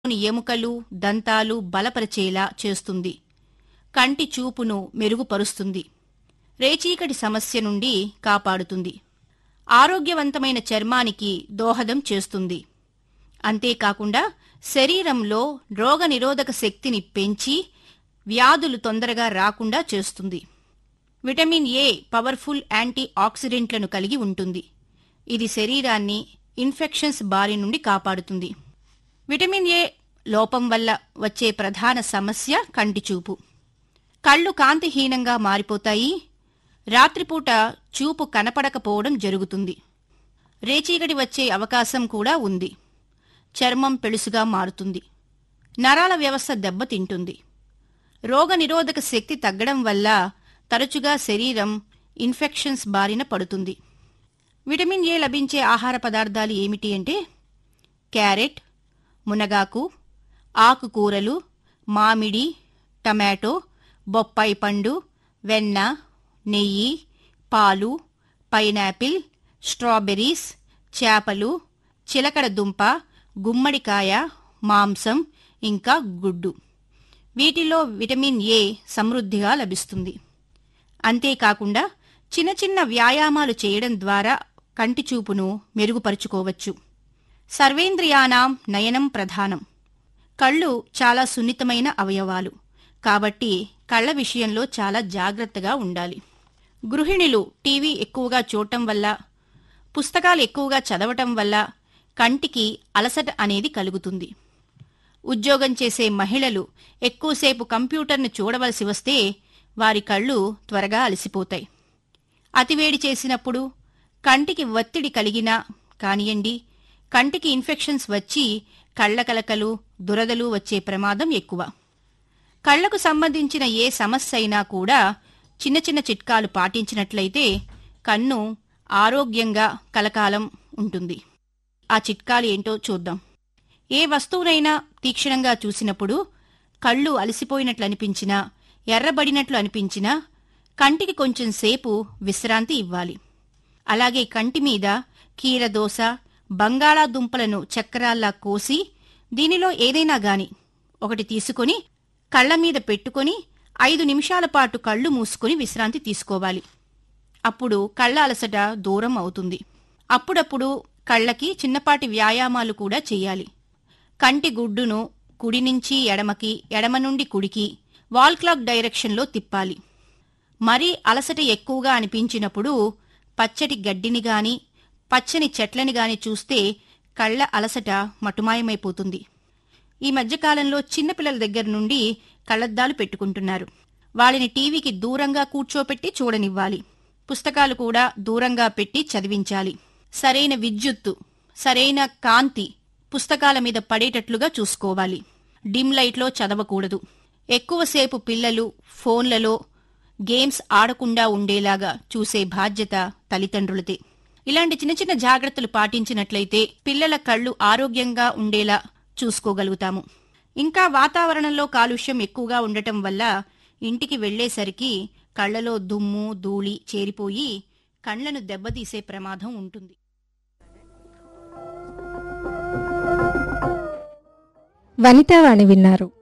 లోని ఎముకలు దంతాలు బలపరిచేలా చేస్తుంది కంటి చూపును మెరుగుపరుస్తుంది రేచీకటి సమస్య నుండి కాపాడుతుంది ఆరోగ్యవంతమైన చర్మానికి దోహదం చేస్తుంది అంతేకాకుండా శరీరంలో రోగనిరోధక శక్తిని పెంచి వ్యాధులు తొందరగా రాకుండా చేస్తుంది విటమిన్ ఏ పవర్ఫుల్ యాంటీ ఆక్సిడెంట్లను కలిగి ఉంటుంది ఇది శరీరాన్ని ఇన్ఫెక్షన్స్ బారి నుండి కాపాడుతుంది విటమిన్ ఏ లోపం వల్ల వచ్చే ప్రధాన సమస్య కంటిచూపు కళ్ళు కాంతిహీనంగా మారిపోతాయి రాత్రిపూట చూపు కనపడకపోవడం జరుగుతుంది రేచీగడి వచ్చే అవకాశం కూడా ఉంది చర్మం పెళుసుగా మారుతుంది నరాల వ్యవస్థ దెబ్బతింటుంది రోగనిరోధక శక్తి తగ్గడం వల్ల తరచుగా శరీరం ఇన్ఫెక్షన్స్ బారిన పడుతుంది విటమిన్ ఏ లభించే ఆహార పదార్థాలు ఏమిటి అంటే క్యారెట్ మునగాకు ఆకుకూరలు మామిడి టమాటో బొప్పాయి పండు వెన్న నెయ్యి పాలు పైనాపిల్ స్ట్రాబెర్రీస్ చేపలు చిలకడ దుంప గుమ్మడికాయ మాంసం ఇంకా గుడ్డు వీటిలో విటమిన్ ఏ సమృద్ధిగా లభిస్తుంది అంతేకాకుండా చిన్న చిన్న వ్యాయామాలు చేయడం ద్వారా కంటి చూపును మెరుగుపరుచుకోవచ్చు సర్వేంద్రియానాం నయనం ప్రధానం కళ్ళు చాలా సున్నితమైన అవయవాలు కాబట్టి కళ్ళ విషయంలో చాలా జాగ్రత్తగా ఉండాలి గృహిణులు టీవీ ఎక్కువగా చూడటం వల్ల పుస్తకాలు ఎక్కువగా చదవటం వల్ల కంటికి అలసట అనేది కలుగుతుంది ఉద్యోగం చేసే మహిళలు ఎక్కువసేపు కంప్యూటర్ను చూడవలసి వస్తే వారి కళ్ళు త్వరగా అలసిపోతాయి అతివేడి చేసినప్పుడు కంటికి ఒత్తిడి కలిగినా కానియండి కంటికి ఇన్ఫెక్షన్స్ వచ్చి కళ్ళ కలకలు దురదలు వచ్చే ప్రమాదం ఎక్కువ కళ్లకు సంబంధించిన ఏ సమస్య అయినా కూడా చిన్న చిన్న చిట్కాలు పాటించినట్లయితే కన్ను ఆరోగ్యంగా కలకాలం ఉంటుంది ఆ చిట్కాలు ఏంటో చూద్దాం ఏ వస్తువునైనా తీక్షణంగా చూసినప్పుడు కళ్ళు అలసిపోయినట్లు అనిపించినా ఎర్రబడినట్లు అనిపించినా కంటికి కొంచెం సేపు విశ్రాంతి ఇవ్వాలి అలాగే కంటి మీద కీరదోస బంగాళాదుంపలను చక్రాల్లా కోసి దీనిలో ఏదైనా గాని ఒకటి తీసుకొని కళ్ళ మీద పెట్టుకొని ఐదు నిమిషాల పాటు కళ్ళు మూసుకొని విశ్రాంతి తీసుకోవాలి అప్పుడు కళ్ళ అలసట దూరం అవుతుంది అప్పుడప్పుడు కళ్ళకి చిన్నపాటి వ్యాయామాలు కూడా చేయాలి కంటి గుడ్డును కుడి నుంచి ఎడమకి ఎడమ నుండి కుడికి వాల్ క్లాక్ డైరెక్షన్లో తిప్పాలి మరీ అలసట ఎక్కువగా అనిపించినప్పుడు పచ్చటి గడ్డిని గాని పచ్చని చెట్లని గాని చూస్తే కళ్ళ అలసట మటుమాయమైపోతుంది ఈ మధ్యకాలంలో చిన్నపిల్లల దగ్గర నుండి కళ్ళద్దాలు పెట్టుకుంటున్నారు వాళ్ళని టీవీకి దూరంగా కూర్చోపెట్టి చూడనివ్వాలి పుస్తకాలు కూడా దూరంగా పెట్టి చదివించాలి సరైన విద్యుత్తు సరైన కాంతి పుస్తకాల మీద పడేటట్లుగా చూసుకోవాలి డిమ్ లైట్లో చదవకూడదు ఎక్కువసేపు పిల్లలు ఫోన్లలో గేమ్స్ ఆడకుండా ఉండేలాగా చూసే బాధ్యత తల్లిదండ్రులదే ఇలాంటి చిన్న చిన్న జాగ్రత్తలు పాటించినట్లయితే పిల్లల కళ్ళు ఆరోగ్యంగా ఉండేలా చూసుకోగలుగుతాము ఇంకా వాతావరణంలో కాలుష్యం ఎక్కువగా ఉండటం వల్ల ఇంటికి వెళ్లేసరికి కళ్లలో దుమ్ము ధూళి చేరిపోయి కళ్లను దెబ్బతీసే ప్రమాదం ఉంటుంది వనితావాణి విన్నారు